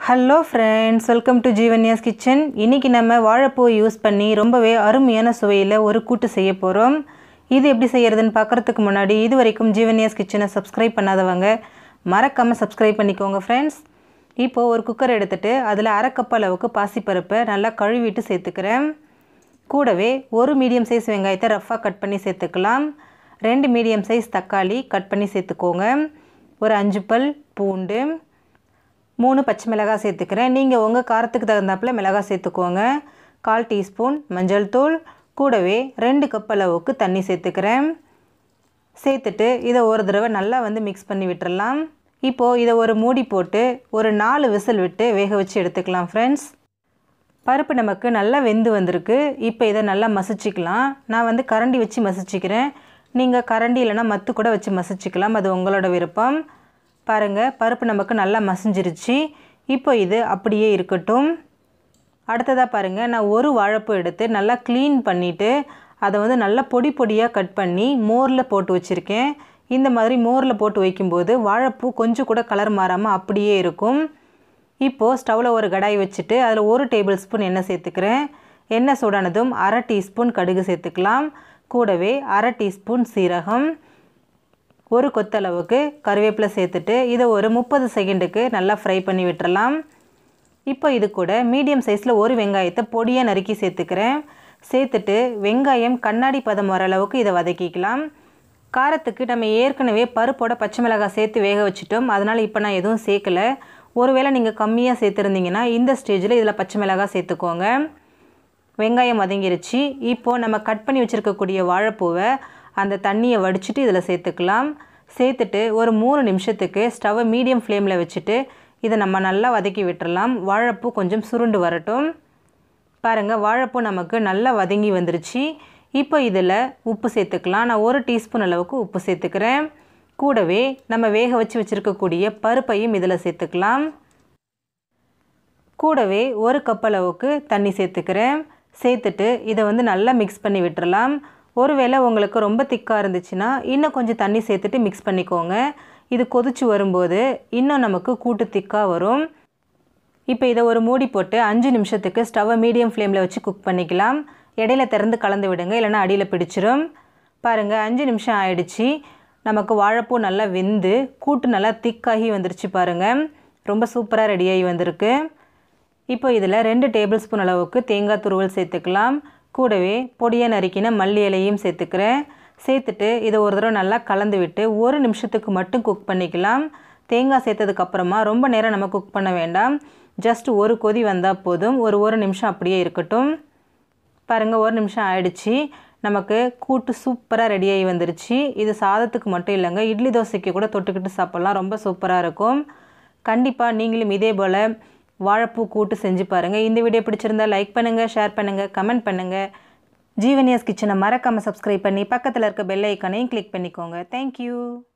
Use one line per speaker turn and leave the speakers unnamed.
hello friends welcome to Jeevanya's kitchen இன்றைக்கி நம்ம வாழைப்பூ யூஸ் பண்ணி ரொம்பவே அருமையான சுவையில் ஒரு கூட்டு செய்ய போகிறோம் இது எப்படி செய்கிறதுன்னு பார்க்குறதுக்கு முன்னாடி இது வரைக்கும் ஜீவன்யாஸ் கிச்சனை சப்ஸ்கிரைப் பண்ணாதவங்க மறக்காமல் சப்ஸ்கிரைப் பண்ணிக்கோங்க ஃப்ரெண்ட்ஸ் இப்போது ஒரு குக்கர் எடுத்துகிட்டு அதில் அரை கப் அளவுக்கு பாசிப்பருப்பை நல்லா கழுவிட்டு சேர்த்துக்கிறேன் கூடவே ஒரு மீடியம் சைஸ் வெங்காயத்தை ரஃப்பாக கட் பண்ணி சேர்த்துக்கலாம் ரெண்டு மீடியம் சைஸ் தக்காளி கட் பண்ணி சேர்த்துக்கோங்க ஒரு அஞ்சு பல் பூண்டு மூணு பச்சை மிளகாய் சேர்த்துக்கிறேன் நீங்கள் உங்கள் காரத்துக்கு தகுந்தாப்பில் மிளகாய் சேர்த்துக்கோங்க கால் டீஸ்பூன் மஞ்சள் தூள் கூடவே ரெண்டு கப் அளவுக்கு தண்ணி சேர்த்துக்கிறேன் சேர்த்துட்டு இதை ஒரு தடவை நல்லா வந்து மிக்ஸ் பண்ணி விட்டுறலாம் இப்போது இதை ஒரு மூடி போட்டு ஒரு நாலு விசில் விட்டு வேக வச்சு எடுத்துக்கலாம் ஃப்ரெண்ட்ஸ் பருப்பு நமக்கு நல்லா வெந்து வந்திருக்கு இப்போ இதை நல்லா மசிச்சிக்கலாம் நான் வந்து கரண்டி வச்சு மசிச்சிக்கிறேன் நீங்கள் கரண்டி இல்லைனா மத்து கூட வச்சு மசிச்சிக்கலாம் அது உங்களோட விருப்பம் பாருங்கள் பருப்பு நமக்கு நல்லா மசிஞ்சிருச்சு இப்போ இது அப்படியே இருக்கட்டும் அடுத்ததாக பாருங்கள் நான் ஒரு வாழைப்பூ எடுத்து நல்லா க்ளீன் பண்ணிவிட்டு அதை வந்து நல்லா பொடி பொடியாக கட் பண்ணி மோரில் போட்டு வச்சுருக்கேன் இந்த மாதிரி மோரில் போட்டு வைக்கும்போது வாழைப்பூ கொஞ்சம் கூட கலர் மாறாமல் அப்படியே இருக்கும் இப்போது ஸ்டவ்வில் ஒரு கடாய் வச்சுட்டு அதில் ஒரு டேபிள் ஸ்பூன் எண்ணெய் சேர்த்துக்கிறேன் எண்ணெய் சூடானதும் அரை டீஸ்பூன் கடுகு சேர்த்துக்கலாம் கூடவே அரை டீஸ்பூன் சீரகம் ஒரு கொத்தளவுக்கு கருவேப்பிலை சேர்த்துட்டு இதை ஒரு முப்பது செகண்டுக்கு நல்லா ஃப்ரை பண்ணி விட்டுறலாம் இப்போ இது கூட மீடியம் சைஸில் ஒரு வெங்காயத்தை பொடியாக நறுக்கி சேர்த்துக்கிறேன் சேர்த்துட்டு வெங்காயம் கண்ணாடி பதம் வர அளவுக்கு இதை வதக்கிக்கலாம் காரத்துக்கு நம்ம ஏற்கனவே பருப்போட பச்சை மிளகாய் சேர்த்து வேக வச்சுட்டோம் அதனால் இப்போ நான் எதுவும் சேர்க்கலை ஒருவேளை நீங்கள் கம்மியாக சேர்த்துருந்தீங்கன்னா இந்த ஸ்டேஜில் இதில் பச்சை மிளகாய் சேர்த்துக்கோங்க வெங்காயம் வதங்கிருச்சு இப்போது நம்ம கட் பண்ணி வச்சுருக்கக்கூடிய வாழைப்பூவை அந்த தண்ணியை வடிச்சிட்டு இதில் சேர்த்துக்கலாம் சேர்த்துட்டு ஒரு மூணு நிமிஷத்துக்கு ஸ்டவ்வை மீடியம் ஃப்ளேமில் வச்சுட்டு இதை நம்ம நல்லா வதக்கி விட்டுறலாம் வாழைப்பூ கொஞ்சம் சுருண்டு வரட்டும் பாருங்கள் வாழைப்பூ நமக்கு நல்லா வதங்கி வந்துருச்சு இப்போ இதில் உப்பு சேர்த்துக்கலாம் நான் ஒரு டீஸ்பூன் அளவுக்கு உப்பு சேர்த்துக்கிறேன் கூடவே நம்ம வேக வச்சு வச்சுருக்கக்கூடிய பருப்பையும் இதில் சேர்த்துக்கலாம் கூடவே ஒரு கப் அளவுக்கு தண்ணி சேர்த்துக்கிறேன் சேர்த்துட்டு இதை வந்து நல்லா மிக்ஸ் பண்ணி விட்டுறலாம் ஒருவேளை உங்களுக்கு ரொம்ப திக்காக இருந்துச்சுன்னா இன்னும் கொஞ்சம் தண்ணி சேர்த்துட்டு மிக்ஸ் பண்ணிக்கோங்க இது கொதிச்சு வரும்போது இன்னும் நமக்கு கூட்டு திக்காக வரும் இப்போ இதை ஒரு மூடி போட்டு அஞ்சு நிமிஷத்துக்கு ஸ்டவ்வை மீடியம் ஃப்ளேமில் வச்சு குக் பண்ணிக்கலாம் இடையில திறந்து கலந்து விடுங்க இல்லைனா அடியில் பிடிச்சிரும் பாருங்கள் அஞ்சு நிமிஷம் ஆயிடுச்சு நமக்கு வாழைப்பூ நல்லா வெந்து கூட்டு நல்லா திக்காகி வந்துருச்சு பாருங்கள் ரொம்ப சூப்பராக ரெடியாகி வந்திருக்கு இப்போ இதில் ரெண்டு டேபிள் ஸ்பூன் அளவுக்கு தேங்காய் துருவல் சேர்த்துக்கலாம் கூடவே பொடியாக நறுக்கின மல்லி இலையும் சேர்த்துக்கிறேன் சேர்த்துட்டு இதை ஒரு தடவை நல்லா கலந்து விட்டு ஒரு நிமிஷத்துக்கு மட்டும் குக் பண்ணிக்கலாம் தேங்காய் சேர்த்ததுக்கப்புறமா ரொம்ப நேரம் நம்ம குக் பண்ண வேண்டாம் ஜஸ்ட் ஒரு கொதி வந்தால் போதும் ஒரு ஒரு நிமிஷம் அப்படியே இருக்கட்டும் பாருங்கள் ஒரு நிமிஷம் ஆயிடுச்சு நமக்கு கூட்டு சூப்பராக ரெடியாகி வந்துருச்சு இது சாதத்துக்கு மட்டும் இல்லைங்க இட்லி தோசைக்கு கூட தொட்டுக்கிட்டு சாப்பிட்லாம் ரொம்ப சூப்பராக இருக்கும் கண்டிப்பாக நீங்களும் இதே போல் வாழைப்பூ கூட்டு செஞ்சு பாருங்கள் இந்த வீடியோ பிடிச்சிருந்தா லைக் பண்ணுங்கள் ஷேர் பண்ணுங்கள் கமெண்ட் பண்ணுங்கள் ஜீவனியாஸ் கிச்சனை மறக்காமல் சப்ஸ்கிரைப் பண்ணி பக்கத்தில் இருக்க பெல் ஐக்கானையும் கிளிக் பண்ணிக்கோங்க தேங்க்யூ